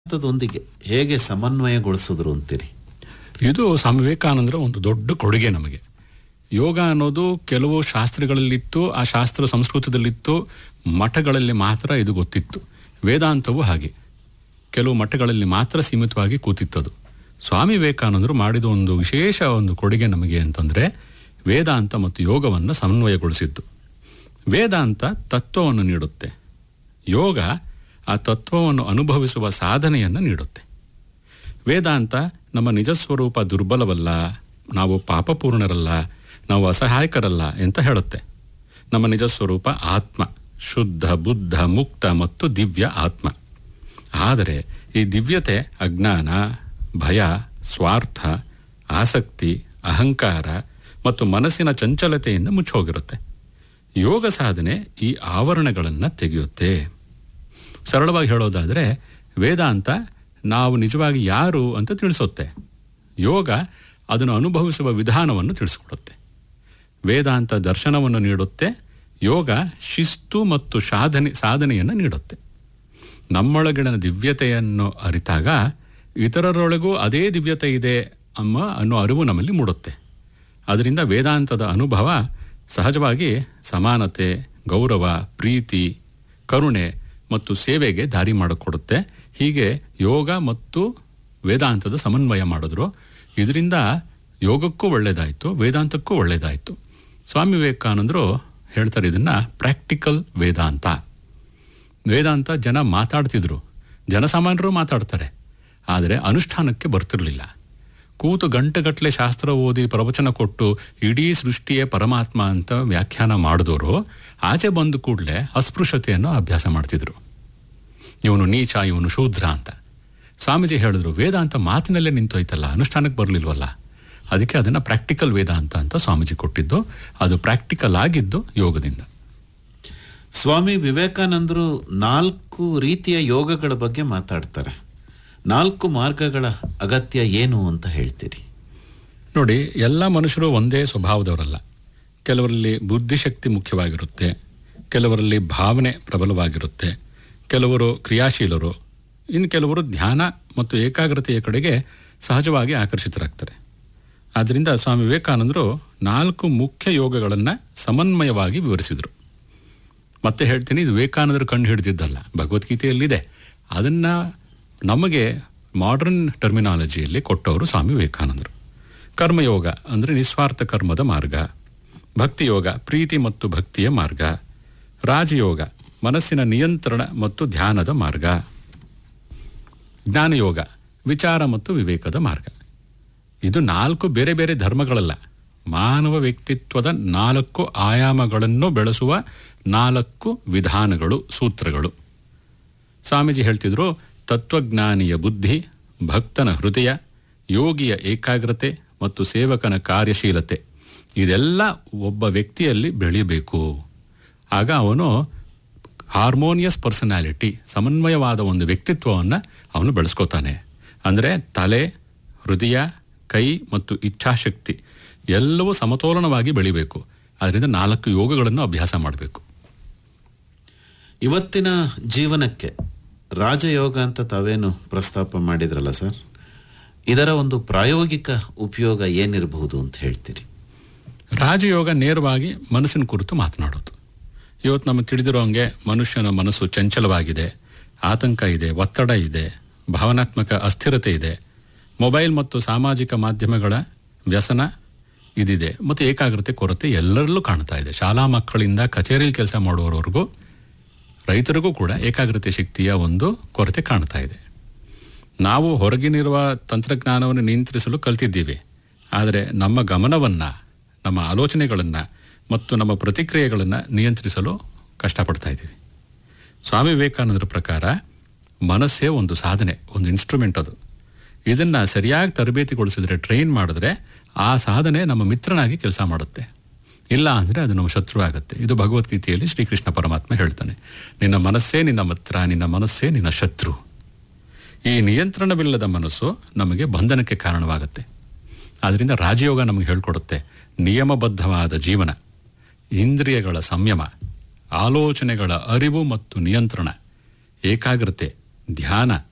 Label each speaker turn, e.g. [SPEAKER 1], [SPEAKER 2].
[SPEAKER 1] ವೇದಾಂತದೊಂದಿಗೆ ಹೇಗೆ ಸಮನ್ವಯಗೊಳಿಸಿದ್ರು ಅಂತೀರಿ
[SPEAKER 2] ಇದು ಸ್ವಾಮಿ ವಿವೇಕಾನಂದರ ಒಂದು ದೊಡ್ಡ ಕೊಡುಗೆ ನಮಗೆ ಯೋಗ ಅನ್ನೋದು ಕೆಲವು ಶಾಸ್ತ್ರಗಳಲ್ಲಿತ್ತು ಆ ಶಾಸ್ತ್ರ ಸಂಸ್ಕೃತದಲ್ಲಿತ್ತು ಮಠಗಳಲ್ಲಿ ಮಾತ್ರ ಇದು ಗೊತ್ತಿತ್ತು ವೇದಾಂತವು ಹಾಗೆ ಕೆಲವು ಮಠಗಳಲ್ಲಿ ಮಾತ್ರ ಸೀಮಿತವಾಗಿ ಕೂತಿತ್ತದು ಸ್ವಾಮಿ ವಿವೇಕಾನಂದರು ಮಾಡಿದ ಒಂದು ವಿಶೇಷ ಒಂದು ಕೊಡುಗೆ ನಮಗೆ ಅಂತಂದರೆ ವೇದಾಂತ ಮತ್ತು ಯೋಗವನ್ನು ಸಮನ್ವಯಗೊಳಿಸಿದ್ದು ವೇದಾಂತ ತತ್ವವನ್ನು ನೀಡುತ್ತೆ ಯೋಗ ಆ ತತ್ವವನ್ನು ಅನುಭವಿಸುವ ಸಾಧನೆಯನ್ನು ನೀಡುತ್ತೆ ವೇದಾಂತ ನಮ್ಮ ನಿಜ ಸ್ವರೂಪ ದುರ್ಬಲವಲ್ಲ ನಾವು ಪಾಪಪೂರ್ಣರಲ್ಲ ನಾವು ಅಸಹಾಯಕರಲ್ಲ ಅಂತ ಹೇಳುತ್ತೆ ನಮ್ಮ ನಿಜ ಸ್ವರೂಪ ಆತ್ಮ ಶುದ್ಧ ಬುದ್ಧ ಮುಕ್ತ ಮತ್ತು ದಿವ್ಯ ಆತ್ಮ ಆದರೆ ಈ ದಿವ್ಯತೆ ಅಜ್ಞಾನ ಭಯ ಸ್ವಾರ್ಥ ಆಸಕ್ತಿ ಅಹಂಕಾರ ಮತ್ತು ಮನಸ್ಸಿನ ಚಂಚಲತೆಯಿಂದ ಮುಚ್ಚೋಗಿರುತ್ತೆ ಯೋಗ ಸಾಧನೆ ಈ ಆವರಣಗಳನ್ನು ತೆಗೆಯುತ್ತೆ ಸರಳವಾಗಿ ಹೇಳೋದಾದರೆ ವೇದಾಂತ ನಾವು ನಿಜವಾಗಿ ಯಾರು ಅಂತ ತಿಳಿಸುತ್ತೆ ಯೋಗ ಅದನ್ನು ಅನುಭವಿಸುವ ವಿಧಾನವನ್ನು ತಿಳಿಸ್ಕೊಡುತ್ತೆ ವೇದಾಂತ ದರ್ಶನವನ್ನು ನೀಡುತ್ತೆ ಯೋಗ ಶಿಸ್ತು ಮತ್ತು ಸಾಧನೆ ಸಾಧನೆಯನ್ನು ನೀಡುತ್ತೆ ನಮ್ಮೊಳಗಿನ ದಿವ್ಯತೆಯನ್ನು ಅರಿತಾಗ ಇತರರೊಳಗೂ ಅದೇ ದಿವ್ಯತೆ ಇದೆ ಅಮ್ಮ ಅನ್ನೋ ಅರಿವು ನಮ್ಮಲ್ಲಿ ಮೂಡುತ್ತೆ ಅದರಿಂದ ವೇದಾಂತದ ಅನುಭವ ಸಹಜವಾಗಿ ಸಮಾನತೆ ಗೌರವ ಪ್ರೀತಿ ಕರುಣೆ ಮತ್ತು ಸೇವೆಗೆ ದಾರಿ ಮಾಡಿಕೊಡುತ್ತೆ ಹೀಗೆ ಯೋಗ ಮತ್ತು ವೇದಾಂತದ ಸಮನ್ವಯ ಮಾಡಿದ್ರು ಇದರಿಂದ ಯೋಗಕ್ಕೂ ಒಳ್ಳೆಯದಾಯಿತು ವೇದಾಂತಕ್ಕೂ ಒಳ್ಳೆಯದಾಯಿತು ಸ್ವಾಮಿ ವಿವೇಕಾನಂದರು ಹೇಳ್ತಾರೆ ಇದನ್ನು ಪ್ರಾಕ್ಟಿಕಲ್ ವೇದಾಂತ ವೇದಾಂತ ಜನ ಮಾತಾಡ್ತಿದ್ರು ಜನಸಾಮಾನ್ಯರು ಮಾತಾಡ್ತಾರೆ ಆದರೆ ಅನುಷ್ಠಾನಕ್ಕೆ ಬರ್ತಿರಲಿಲ್ಲ ಕೂತು ಗಂಟೆಗಟ್ಟಲೆ ಶಾಸ್ತ್ರ ಓದಿ ಪ್ರವಚನ ಕೊಟ್ಟು ಇಡೀ ಸೃಷ್ಟಿಯೇ ಪರಮಾತ್ಮ ಅಂತ ವ್ಯಾಖ್ಯಾನ ಮಾಡಿದವರು ಆಚೆ ಬಂದ ಕೂಡಲೇ ಅಸ್ಪೃಶ್ಯತೆಯನ್ನು ಅಭ್ಯಾಸ ಮಾಡ್ತಿದ್ರು ಇವನು ನೀಚ ಇವನು ಶೂದ್ರ ಅಂತ ಸ್ವಾಮೀಜಿ ಹೇಳಿದ್ರು ವೇದಾಂತ ಮಾತಿನಲ್ಲೇ ನಿಂತೋಯ್ತಲ್ಲ ಅನುಷ್ಠಾನಕ್ಕೆ ಬರಲಿಲ್ವಲ್ಲ ಅದಕ್ಕೆ ಅದನ್ನು ಪ್ರಾಕ್ಟಿಕಲ್ ವೇದಾಂತ ಅಂತ ಸ್ವಾಮೀಜಿ ಕೊಟ್ಟಿದ್ದು ಅದು ಪ್ರಾಕ್ಟಿಕಲ್ ಆಗಿದ್ದು ಯೋಗದಿಂದ
[SPEAKER 1] ಸ್ವಾಮಿ ವಿವೇಕಾನಂದರು ನಾಲ್ಕು ರೀತಿಯ ಯೋಗಗಳ ಬಗ್ಗೆ ಮಾತಾಡ್ತಾರೆ ನಾಲ್ಕು ಮಾರ್ಗಗಳ ಅಗತ್ಯ ಏನು ಅಂತ ಹೇಳ್ತೀರಿ
[SPEAKER 2] ನೋಡಿ ಎಲ್ಲ ಮನುಷ್ಯರು ಒಂದೇ ಸ್ವಭಾವದವರಲ್ಲ ಕೆಲವರಲ್ಲಿ ಬುದ್ಧಿಶಕ್ತಿ ಮುಖ್ಯವಾಗಿರುತ್ತೆ ಕೆಲವರಲ್ಲಿ ಭಾವನೆ ಪ್ರಬಲವಾಗಿರುತ್ತೆ ಕೆಲವರು ಕ್ರಿಯಾಶೀಲರು ಇನ್ನು ಕೆಲವರು ಧ್ಯಾನ ಮತ್ತು ಏಕಾಗ್ರತೆಯ ಕಡೆಗೆ ಸಹಜವಾಗಿ ಆಕರ್ಷಿತರಾಗ್ತಾರೆ ಆದ್ದರಿಂದ ಸ್ವಾಮಿ ವಿವೇಕಾನಂದರು ನಾಲ್ಕು ಮುಖ್ಯ ಯೋಗಗಳನ್ನು ಸಮನ್ವಯವಾಗಿ ವಿವರಿಸಿದರು ಮತ್ತೆ ಹೇಳ್ತೀನಿ ಇದು ವಿವೇಕಾನಂದರು ಕಂಡು ಹಿಡಿದಿದ್ದಲ್ಲ ಭಗವದ್ಗೀತೆಯಲ್ಲಿದೆ ಅದನ್ನು ನಮಗೆ ಮಾಡರ್ನ್ ಟರ್ಮಿನಾಲಜಿಯಲ್ಲಿ ಕೊಟ್ಟವರು ಸ್ವಾಮಿ ವಿವೇಕಾನಂದರು ಕರ್ಮಯೋಗ ಅಂದರೆ ನಿಸ್ವಾರ್ಥ ಕರ್ಮದ ಮಾರ್ಗ ಭಕ್ತಿಯೋಗ ಪ್ರೀತಿ ಮತ್ತು ಭಕ್ತಿಯ ಮಾರ್ಗ ರಾಜಯೋಗ ಮನಸ್ಸಿನ ನಿಯಂತ್ರಣ ಮತ್ತು ಧ್ಯಾನದ ಮಾರ್ಗ ಜ್ಞಾನಯೋಗ ವಿಚಾರ ಮತ್ತು ವಿವೇಕದ ಮಾರ್ಗ ಇದು ನಾಲ್ಕು ಬೇರೆ ಬೇರೆ ಧರ್ಮಗಳಲ್ಲ ಮಾನವ ವ್ಯಕ್ತಿತ್ವದ ನಾಲ್ಕು ಆಯಾಮಗಳನ್ನು ಬೆಳೆಸುವ ನಾಲ್ಕು ವಿಧಾನಗಳು ಸೂತ್ರಗಳು ಸ್ವಾಮೀಜಿ ಹೇಳ್ತಿದ್ರು ತತ್ವಜ್ಞಾನಿಯ ಬುದ್ಧಿ ಭಕ್ತನ ಹೃದಯ ಯೋಗಿಯ ಏಕಾಗ್ರತೆ ಮತ್ತು ಸೇವಕನ ಕಾರ್ಯಶೀಲತೆ ಇದೆಲ್ಲ ಒಬ್ಬ ವ್ಯಕ್ತಿಯಲ್ಲಿ ಬೆಳೆಯಬೇಕು ಆಗ ಅವನು ಹಾರ್ಮೋನಿಯಸ್ ಪರ್ಸನಾಲಿಟಿ ಸಮನ್ವಯವಾದ ಒಂದು ವ್ಯಕ್ತಿತ್ವವನ್ನು ಅವನು ಬೆಳೆಸ್ಕೋತಾನೆ ಅಂದರೆ ತಲೆ ಹೃದಯ ಕೈ ಮತ್ತು ಇಚ್ಛಾಶಕ್ತಿ ಎಲ್ಲವೂ ಸಮತೋಲನವಾಗಿ ಬೆಳಿಬೇಕು ಅದರಿಂದ ನಾಲ್ಕು ಯೋಗಗಳನ್ನು ಅಭ್ಯಾಸ ಮಾಡಬೇಕು
[SPEAKER 1] ಇವತ್ತಿನ ಜೀವನಕ್ಕೆ ರಾಜಯೋಗ ಅಂತ ತಾವೇನು ಪ್ರಸ್ತಾಪ ಮಾಡಿದ್ರಲ್ಲ ಸರ್ ಇದರ ಒಂದು ಪ್ರಾಯೋಗಿಕ ಉಪಯೋಗ ಏನಿರಬಹುದು ಅಂತ ಹೇಳ್ತೀರಿ
[SPEAKER 2] ರಾಜಯೋಗ ನೇರವಾಗಿ ಮನಸ್ಸಿನ ಕುರಿತು ಮಾತನಾಡೋದು ಇವತ್ತು ನಮಗೆ ತಿಳಿದಿರೋ ಹಂಗೆ ಮನುಷ್ಯನ ಮನಸ್ಸು ಚಂಚಲವಾಗಿದೆ ಆತಂಕ ಇದೆ ಒತ್ತಡ ಇದೆ ಭಾವನಾತ್ಮಕ ಅಸ್ಥಿರತೆ ಇದೆ ಮೊಬೈಲ್ ಮತ್ತು ಸಾಮಾಜಿಕ ಮಾಧ್ಯಮಗಳ ವ್ಯಸನ ಇದಿದೆ ಮತ್ತು ಏಕಾಗ್ರತೆ ಕೊರತೆ ಎಲ್ಲರಲ್ಲೂ ಕಾಣ್ತಾ ಇದೆ ಶಾಲಾ ಮಕ್ಕಳಿಂದ ಕಚೇರಿಯಲ್ಲಿ ಕೆಲಸ ಮಾಡುವವರೆಗೂ ರೈತರಿಗೂ ಕೂಡ ಏಕಾಗ್ರತೆ ಶಕ್ತಿಯ ಒಂದು ಕೊರತೆ ಕಾಣ್ತಾ ಇದೆ ನಾವು ಹೊರಗಿನಿರುವ ತಂತ್ರಜ್ಞಾನವನ್ನು ನಿಯಂತ್ರಿಸಲು ಕಲ್ತಿದ್ದೀವಿ ಆದರೆ ನಮ್ಮ ಗಮನವನ್ನು ನಮ್ಮ ಆಲೋಚನೆಗಳನ್ನು ಮತ್ತು ನಮ್ಮ ಪ್ರತಿಕ್ರಿಯೆಗಳನ್ನು ನಿಯಂತ್ರಿಸಲು ಕಷ್ಟಪಡ್ತಾ ಇದ್ದೀವಿ ಸ್ವಾಮಿ ವಿವೇಕಾನಂದರ ಪ್ರಕಾರ ಮನಸ್ಸೇ ಒಂದು ಸಾಧನೆ ಒಂದು ಇನ್ಸ್ಟ್ರೂಮೆಂಟ್ ಅದು ಇದನ್ನು ಸರಿಯಾಗಿ ತರಬೇತಿಗೊಳಿಸಿದ್ರೆ ಟ್ರೈನ್ ಮಾಡಿದ್ರೆ ಆ ಸಾಧನೆ ನಮ್ಮ ಮಿತ್ರನಾಗಿ ಕೆಲಸ ಮಾಡುತ್ತೆ ಇಲ್ಲ ಅಂದರೆ ಅದು ನಮ್ಮ ಶತ್ರು ಆಗುತ್ತೆ ಇದು ಭಗವದ್ಗೀತೆಯಲ್ಲಿ ಶ್ರೀಕೃಷ್ಣ ಪರಮಾತ್ಮ ಹೇಳ್ತಾನೆ ನಿನ್ನ ಮನಸ್ಸೇ ನಿನ್ನ ಮಿತ್ರ ನಿನ್ನ ಮನಸ್ಸೇ ನಿನ್ನ ಶತ್ರು ಈ ನಿಯಂತ್ರಣವಿಲ್ಲದ ಮನಸ್ಸು ನಮಗೆ ಬಂಧನಕ್ಕೆ ಕಾರಣವಾಗುತ್ತೆ ಆದ್ದರಿಂದ ರಾಜಯೋಗ ನಮಗೆ ಹೇಳ್ಕೊಡುತ್ತೆ ನಿಯಮಬದ್ಧವಾದ ಜೀವನ ಇಂದ್ರಿಯಗಳ ಸಂಯಮ ಆಲೋಚನೆಗಳ ಅರಿವು ಮತ್ತು ನಿಯಂತ್ರಣ ಏಕಾಗ್ರತೆ ಧ್ಯಾನ